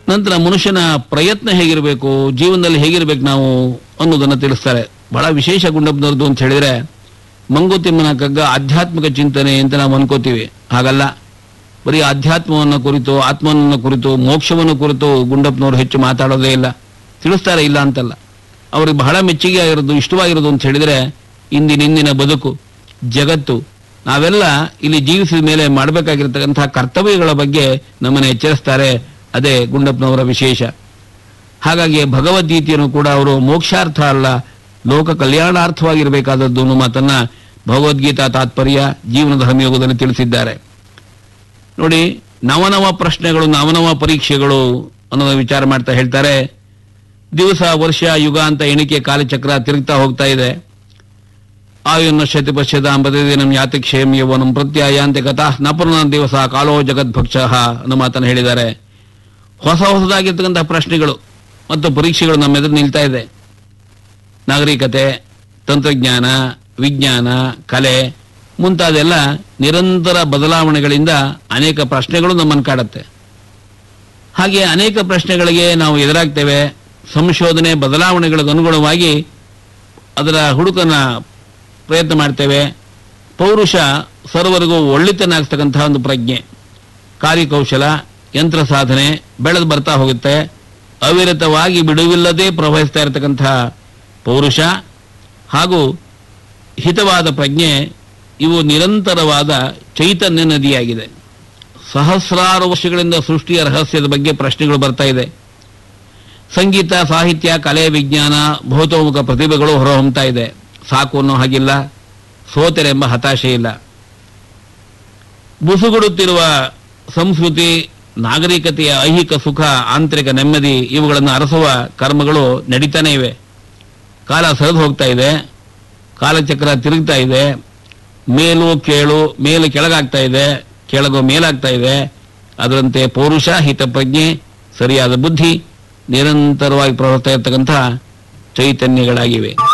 ನಂತರ ಮನುಷ್ಯನ ಪ್ರಯತ್ನ ಹೇಗಿರಬೇಕು ಜೀವನದಲ್ಲಿ ಹೇಗಿರ್ಬೇಕು ನಾವು ಅನ್ನೋದನ್ನು ತಿಳಿಸ್ತಾರೆ ಬಹಳ ವಿಶೇಷ ಗುಂಡಪ್ಪನವ್ರದ್ದು ಅಂತ ಹೇಳಿದ್ರೆ ಮಂಗುತಿಮ್ಮನ ಕಗ್ಗ ಆಧ್ಯಾತ್ಮಿಕ ಚಿಂತನೆ ಅಂತ ನಾವು ಅನ್ಕೋತೀವಿ ಹಾಗಲ್ಲ ಬರೀ ಆಧ್ಯಾತ್ಮವನ್ನು ಕುರಿತು ಆತ್ಮವನ್ನು ಕುರಿತು ಮೋಕ್ಷವನ್ನು ಕುರಿತು ಗುಂಡಪ್ಪನವರು ಹೆಚ್ಚು ಮಾತಾಡೋದೇ ಇಲ್ಲ ತಿಳಿಸ್ತಾರೆ ಇಲ್ಲ ಅಂತಲ್ಲ ಅವ್ರಿಗೆ ಬಹಳ ಮೆಚ್ಚುಗೆ ಆಗಿರೋದು ಇಷ್ಟವಾಗಿರೋದು ಅಂತ ಹೇಳಿದ್ರೆ ಇಂದಿನ ಇಂದಿನ ಬದುಕು ಜಗತ್ತು ನಾವೆಲ್ಲ ಇಲ್ಲಿ ಜೀವಿಸಿದ ಮೇಲೆ ಮಾಡಬೇಕಾಗಿರ್ತಕ್ಕಂತಹ ಕರ್ತವ್ಯಗಳ ಬಗ್ಗೆ ನಮ್ಮನ್ನು ಎಚ್ಚರಿಸ್ತಾರೆ ಅದೇ ಗುಂಡಪ್ಪನವರ ವಿಶೇಷ ಹಾಗಾಗಿ ಭಗವದ್ಗೀತೆಯನ್ನು ಕೂಡ ಅವರು ಮೋಕ್ಷಾರ್ಥ ಅಲ್ಲ ಲೋಕ ಕಲ್ಯಾಣಾರ್ಥವಾಗಿರಬೇಕಾದದ್ದು ಅನ್ನೋ ಮಾತನ್ನ ಭಗವದ್ಗೀತಾ ತಾತ್ಪರ್ಯ ಜೀವನ ಧರ್ಮಯೋಗದಲ್ಲಿ ತಿಳಿಸಿದ್ದಾರೆ ನೋಡಿ ನವನವ ಪ್ರಶ್ನೆಗಳು ನವನವ ಪರೀಕ್ಷೆಗಳು ಅನ್ನೋದ ವಿಚಾರ ಮಾಡ್ತಾ ಹೇಳ್ತಾರೆ ದಿವಸ ವರ್ಷ ಯುಗ ಅಂತ ಎಣಿಕೆ ಕಾಲಚಕ್ರ ತಿರುಗ್ತಾ ಹೋಗ್ತಾ ಇದೆ ಆಯುನ್ನ ಶತಿ ಪಶ್ಯತಾಂ ಪ್ರತಿದಿನಂ ಯಾತಿ ಕ್ಷೇಮ ಯೌವನಂ ಪ್ರತ್ಯಯಾಂತೆ ಕಥಾ ನಪುರ್ನ ದಿವಸ ಕಾಲೋ ಜಗದ್ಭಕ್ಷ ಅನ್ನೋ ಮಾತನ್ನು ಹೇಳಿದ್ದಾರೆ ಹೊಸ ಹೊಸದಾಗಿರ್ತಕ್ಕಂತಹ ಪ್ರಶ್ನೆಗಳು ಮತ್ತು ಪರೀಕ್ಷೆಗಳು ನಮ್ಮ ಎದುರು ನಿಲ್ತಾ ಇದೆ ನಾಗರಿಕತೆ ತಂತ್ರಜ್ಞಾನ ವಿಜ್ಞಾನ ಕಲೆ ಮುಂತಾದೆಲ್ಲ ನಿರಂತರ ಬದಲಾವಣೆಗಳಿಂದ ಅನೇಕ ಪ್ರಶ್ನೆಗಳು ನಮ್ಮನ್ನು ಕಾಡುತ್ತೆ ಹಾಗೆ ಅನೇಕ ಪ್ರಶ್ನೆಗಳಿಗೆ ನಾವು ಎದುರಾಗ್ತೇವೆ ಸಂಶೋಧನೆ ಬದಲಾವಣೆಗಳಿಗೆ ಅನುಗುಣವಾಗಿ ಅದರ ಹುಡುಕನ ಪ್ರಯತ್ನ ಮಾಡ್ತೇವೆ ಪೌರುಷ ಸರ್ವರಿಗೂ ಒಳ್ಳೆತನಾಗ್ತಕ್ಕಂತಹ ಒಂದು ಪ್ರಜ್ಞೆ ಕಾರ್ಯಕೌಶಲ ಯಂತ್ರ ಸಾಧನೆ ಬೆಳೆದು ಬರ್ತಾ ಹೋಗುತ್ತೆ ಅವಿರತವಾಗಿ ಬಿಡುವಿಲ್ಲದೆ ಪ್ರವಹಿಸ್ತಾ ಇರತಕ್ಕಂತಹ ಪೌರುಷ ಹಾಗೂ ಹಿತವಾದ ಪ್ರಜ್ಞೆ ಇವು ನಿರಂತರವಾದ ಚೈತನ್ಯ ನದಿಯಾಗಿದೆ ಸಹಸ್ರಾರು ವರ್ಷಗಳಿಂದ ಸೃಷ್ಟಿಯ ರಹಸ್ಯದ ಬಗ್ಗೆ ಪ್ರಶ್ನೆಗಳು ಬರ್ತಾ ಇದೆ ಸಂಗೀತ ಸಾಹಿತ್ಯ ಕಲೆ ವಿಜ್ಞಾನ ಭೌತೋಮುಖ ಪ್ರತಿಭೆಗಳು ಹೊರಹೊಮ್ತಾ ಇದೆ ಸಾಕು ಅನ್ನೋ ಹಾಗಿಲ್ಲ ಸೋತೆರೆಂಬ ಹತಾಶೆ ಇಲ್ಲ ಬುಸುಗುಡುತ್ತಿರುವ ಸಂಸ್ಕೃತಿ ನಾಗರಿಕತೆಯ ಐಹಿಕ ಸುಖ ಆಂತರಿಕ ನೆಮ್ಮದಿ ಇವುಗಳನ್ನು ಅರಸುವ ಕರ್ಮಗಳು ನಡೀತಾನೆ ಇವೆ ಕಾಲ ಸರಿದು ಹೋಗ್ತಾ ಇದೆ ಕಾಲಚಕ್ರ ತಿರುಗ್ತಾ ಇದೆ ಮೇಲು ಕೇಳು ಮೇಲು ಕೆಳಗಾಗ್ತಾ ಇದೆ ಕೆಳಗು ಮೇಲಾಗ್ತಾ ಇದೆ ಅದರಂತೆ ಪೌರುಷ ಹಿತಪ್ರಜ್ಞೆ ಸರಿಯಾದ ಬುದ್ಧಿ ನಿರಂತರವಾಗಿ ಪ್ರವರ್ತಾ ಇರತಕ್ಕಂಥ ಚೈತನ್ಯಗಳಾಗಿವೆ